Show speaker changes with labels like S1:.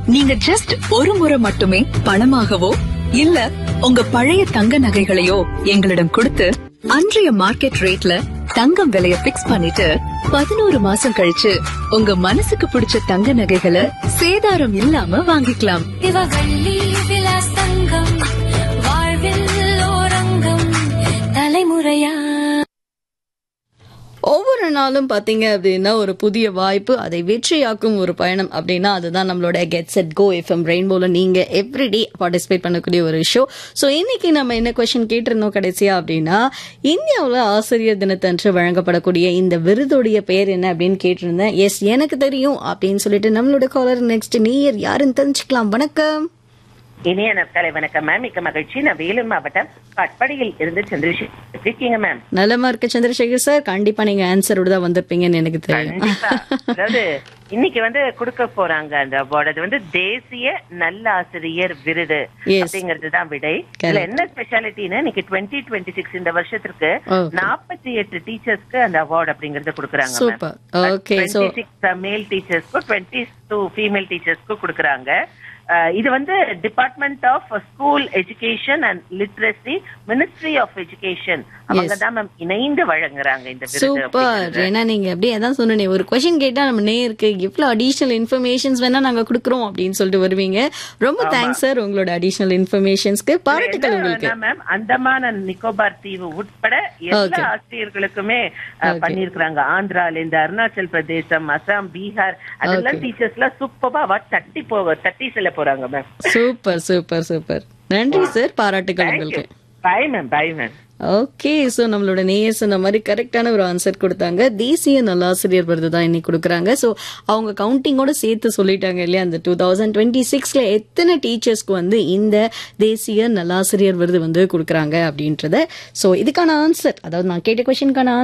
S1: நீங்க ஜஸ்ட் ஒரு முறை மட்டுமே பணமாகவோ இல்ல உங்க பழைய தங்க நகைகளையோ எங்களிடம் கொடுத்து அன்றைய மார்க்கெட் ரேட்ல தங்கம் விலைய பிக்ஸ் பண்ணிட்டு பதினோரு மாசம் கழிச்சு உங்க மனசுக்கு பிடிச்ச தங்க நகைகளை சேதாரம் இல்லாம வாங்கிக்கலாம்
S2: சிவகள்ளி விலாஸ் தங்கம் வாழ்வில் ஓரங்கம் தலைமுறையா
S3: ஒவ்வொரு நாளும் பாத்தீங்க அப்படின்னா ஒரு புதிய வாய்ப்பு அதை வெற்றியாக்கும் ஒரு பயணம் அப்படின்னா அதுதான் நம்மளோட கெட் செட் கோ எஃப்எம் ரெயின்போல நீங்க எவ்ரிடே பார்ட்டிசிபேட் பண்ணக்கூடிய ஒரு ஷோ ஸோ இன்னைக்கு நம்ம என்ன கொஸ்டின் கேட்டிருந்தோம் கடைசியா அப்படின்னா இந்தியாவில் ஆசிரியர் தினத்தன்று வழங்கப்படக்கூடிய இந்த விருதுடைய பெயர் என்ன அப்படின்னு கேட்டிருந்தேன் எஸ் எனக்கு தெரியும் அப்படின்னு சொல்லிட்டு நம்மளோட காலர் நெக்ஸ்ட் நீயர் யாருன்னு தெரிஞ்சுக்கலாம் வணக்கம்
S4: இனிய நற்காலை வணக்கம் மேம் மிக்க மகிழ்ச்சி நான் வேலூர் மாவட்டம் கட்படியில் இருந்து சந்திரசேகர் எப்படி இருக்கீங்க மேம்
S3: நலமா இருக்க சந்திரசேகர் சார் கண்டிப்பா நீங்க ஆன்சரோட தான் வந்திருப்பீங்கன்னு எனக்கு தெரியும்
S4: கண்டிப்பா அதாவது இன்னைக்கு வந்து கொடுக்க போறாங்க அந்த அவார்டு அது வந்து தேசிய நல்ல ஆசிரியர் விருது
S3: Yes.
S4: அப்படிங்கிறது தான் விடை இதுல என்ன ஸ்பெஷாலிட்டின்னு இன்னைக்கு டுவெண்ட்டி டுவெண்ட்டி சிக்ஸ் இந்த வருஷத்திற்கு
S3: Okay.
S4: நாற்பத்தி எட்டு டீச்சர்ஸ்க்கு அந்த அவார்டு அப்படிங்கறத கொடுக்குறாங்க
S3: Super. Okay, so-
S4: six male டீச்சர்ஸ்க்கும் டுவெண்ட்டி டூ ஃபீமேல் டீச்சர்ஸ்க்கும் கொடுக்குறாங்க அஹ் இது வந்து department of school education and literacy ministry of education அவங்க
S3: Yes.
S4: தான் மேம் இணைந்து வழங்குறாங்க இந்த விருது
S3: சூப்பர்
S4: அப்படிங்கிறது.
S3: ஏன்னா நீங்க அப்படியே அதான் சொன்னேன் ஒரு கொஸ்டின் கேட்டா நம்ம நேருக்கு எவ்வளவு அடிஷனல் இன்ஃபர்மேஷன்ஸ் வேணா நாங்க கொடுக்குறோம் அப்படின்னு சொல்லிட்டு வருவீங்க ரொம்ப தேங்க்ஸ் சார் உங்களோட அடிஷனல் இன்ஃபர்மேஷன்ஸ்க்கு பாராட்டுகள்
S4: என்ன
S3: உங்களுக்கு
S4: வேணா மேம் அந்தமான நிக்கோபார் தீவு உட்பட எல்லா
S3: Okay.
S4: ஆசிரியர்களுக்குமே அஹ்,
S3: Okay.
S4: பண்ணியிருக்கிறாங்க ஆந்திரால இருந்து அருணாச்சல் பிரதேசம் அசாம் பீகார் அதெல்லாம்
S3: Okay.
S4: டீச்சர்ஸ் எல்லாம் சூப்பரா அவார்ட் தட்டி போக தட்டி செல்ல போறாங்க மேம்
S3: சூப்பர் சூப்பர் சூப்பர் நன்றி சார் பாராட்டுகள்
S4: தேங்க்யூ
S3: உங்களுக்கு
S4: bye ma'am bye ma'am
S3: okay so நம்மளோட நேயர் சொன்ன மாதிரி கரெக்டான ஒரு ஆன்சர் கொடுத்தாங்க தேசிய நல்லாசிரியர் விருது தான் இன்னைக்கு கொடுக்குறாங்க ஸோ அவங்க கவுண்டிங்கோட சேர்த்து சொல்லிட்டாங்க இல்லையா அந்த டூ தௌசண்ட் டுவெண்ட்டி சிக்ஸ்ல எத்தனை டீச்சர்ஸ்க்கு வந்து இந்த தேசிய நல்லாசிரியர் விருது வந்து கொடுக்குறாங்க அப்படின்றத ஸோ இதுக்கான ஆன்சர் அதாவது நான் கேட்ட கொஸ்டினுக்கான